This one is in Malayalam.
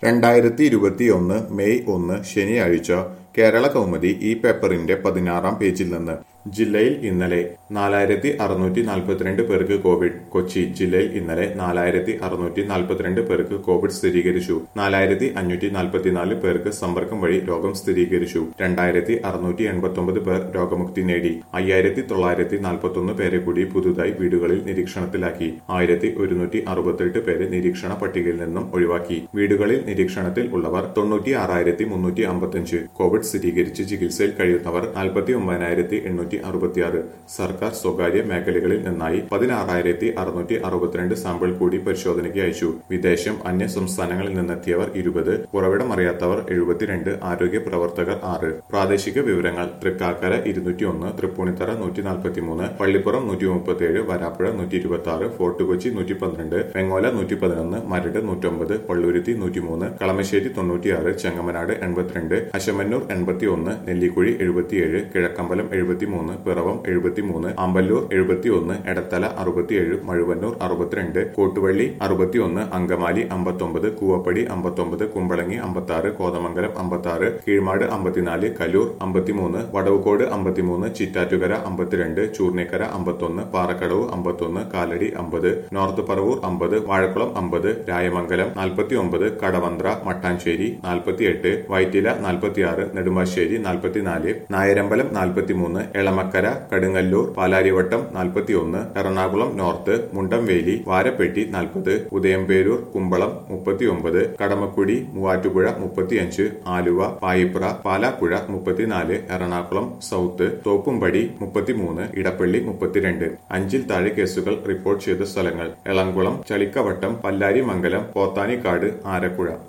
രണ്ടായിരത്തി ഇരുപത്തിയൊന്ന് മെയ് ഒന്ന് ശനിയാഴ്ച കേരള കൗമുദി ഈ പേപ്പറിന്റെ പതിനാറാം പേജിൽ നിന്ന് ജില്ലയിൽ ഇന്നലെ നാലായിരത്തി അറുന്നൂറ്റി നാൽപ്പത്തിരണ്ട് പേർക്ക് കോവിഡ് കൊച്ചി ജില്ലയിൽ ഇന്നലെ നാലായിരത്തി അറുന്നൂറ്റി നാൽപ്പത്തിരണ്ട് പേർക്ക് കോവിഡ് സ്ഥിരീകരിച്ചു നാലായിരത്തി അഞ്ഞൂറ്റി നാൽപ്പത്തിനാല് പേർക്ക് സമ്പർക്കം വഴി രോഗം സ്ഥിരീകരിച്ചു രണ്ടായിരത്തി അറുന്നൂറ്റി എൺപത്തി പേർ രോഗമുക്തി നേടി അയ്യായിരത്തി തൊള്ളായിരത്തി നാൽപ്പത്തൊന്ന് പേരെ കൂടി പുതുതായി വീടുകളിൽ നിരീക്ഷണത്തിലാക്കി ആയിരത്തി ഒരുന്നൂറ്റി അറുപത്തെട്ട് പേരെ നിരീക്ഷണ പട്ടികയിൽ നിന്നും ഒഴിവാക്കി വീടുകളിൽ നിരീക്ഷണത്തിൽ ഉള്ളവർ തൊണ്ണൂറ്റി ആറായിരത്തി മുന്നൂറ്റി അമ്പത്തഞ്ച് കോവിഡ് സ്ഥിരീകരിച്ച് ചികിത്സയിൽ കഴിയുന്നവർ നാൽപ്പത്തി ഒമ്പതിനായിരത്തി എണ്ണൂറ്റി അറുപത്തിയാറ് സർക്കാർ സ്വകാര്യ മേഖലകളിൽ നിന്നായി പതിനാറായിരത്തി അറുന്നൂറ്റി അറുപത്തിരണ്ട് സാമ്പിൾ കൂടി പരിശോധനയ്ക്ക് അയച്ചു വിദേശം അന്യ സംസ്ഥാനങ്ങളിൽ നിന്നെത്തിയവർ ഇരുപത് ഉറവിടമറിയാത്തവർ എഴുപത്തിരണ്ട് ആരോഗ്യ പ്രവർത്തകർ ആറ് പ്രാദേശിക വിവരങ്ങൾ തൃക്കാക്കര ഇരുന്നൂറ്റി ഒന്ന് തൃപ്പൂണിത്തറ നൂറ്റി നാൽപ്പത്തിമൂന്ന് പള്ളിപ്പുറം നൂറ്റി മുപ്പത്തിയേഴ് വരാപ്പുഴ നൂറ്റി ഇരുപത്തി ആറ് ഫോർട്ട് കൊച്ചി നൂറ്റി പന്ത്രണ്ട് വെങ്ങോല നൂറ്റി പതിനൊന്ന് മരട് നൂറ്റൊമ്പത് പള്ളൂരുത്തി നൂറ്റിമൂന്ന് കളമശ്ശേരി തൊണ്ണൂറ്റിയാറ് ചെങ്ങമനാട് എൺപത്തിരണ്ട് അശമന്നൂർ എൺപത്തി ഒന്ന് നെല്ലിക്കുഴി എഴുപത്തിയേഴ് കിഴക്കമ്പലം എഴുപത്തിമൂന്ന് പിറവം എഴുപത്തിമൂന്ന് ആമ്പല്ലൂർ എഴുപത്തിയൊന്ന് എടത്തല അറുപത്തിയേഴ് മഴുവന്നൂർ അറുപത്തിരണ്ട് കോട്ടുവള്ളി അറുപത്തിയൊന്ന് അങ്കമാലി അമ്പത്തൊമ്പത് കൂവപ്പടി അമ്പത്തൊമ്പത് കുമ്പളങ്ങി അമ്പത്താറ് കോതമംഗലം അമ്പത്താറ് കീഴ്മാട് അമ്പത്തിനാല് കലൂർ അമ്പത്തിമൂന്ന് വടവുകോട് അമ്പത്തിമൂന്ന് ചിറ്റാറ്റുകര അമ്പത്തിരണ്ട് ചൂർണിക്കര അമ്പത്തൊന്ന് പാറക്കടവ് അമ്പത്തൊന്ന് കാലടി അമ്പത് നോർത്ത് പറവൂർ അമ്പത് വാഴക്കുളം അമ്പത് രായമംഗലം നാൽപ്പത്തി ഒമ്പത് കടവന്ത്ര മട്ടാഞ്ചേരി നാൽപ്പത്തിയെട്ട് വൈറ്റില നാൽപ്പത്തിയാറ് നെടുമ്പാശ്ശേരി നാൽപ്പത്തിനാല് നായരമ്പലം നാൽപ്പത്തിമൂന്ന് എളമക്കര കടുങ്ങല്ലൂർ പാലാരിവട്ടം നാൽപ്പത്തിയൊന്ന് എറണാകുളം നോർത്ത് മുണ്ടംവേലി വാരപ്പെട്ടി നാൽപ്പത് ഉദയംപേരൂർ കുമ്പളം മുപ്പത്തിയൊമ്പത് കടമക്കുടി മൂവാറ്റുപുഴ മുപ്പത്തിയഞ്ച് ആലുവ പായിപ്ര പാലാപ്പുഴ മുപ്പത്തിനാല് എറണാകുളം സൗത്ത് തോപ്പുംപടി മുപ്പത്തിമൂന്ന് ഇടപ്പള്ളി മുപ്പത്തിരണ്ട് അഞ്ചിൽ താഴെ കേസുകൾ റിപ്പോർട്ട് ചെയ്ത സ്ഥലങ്ങൾ എളംകുളം ചളിക്കവട്ടം പല്ലാരിമംഗലം പോത്താനിക്കാട് ആരക്കുഴ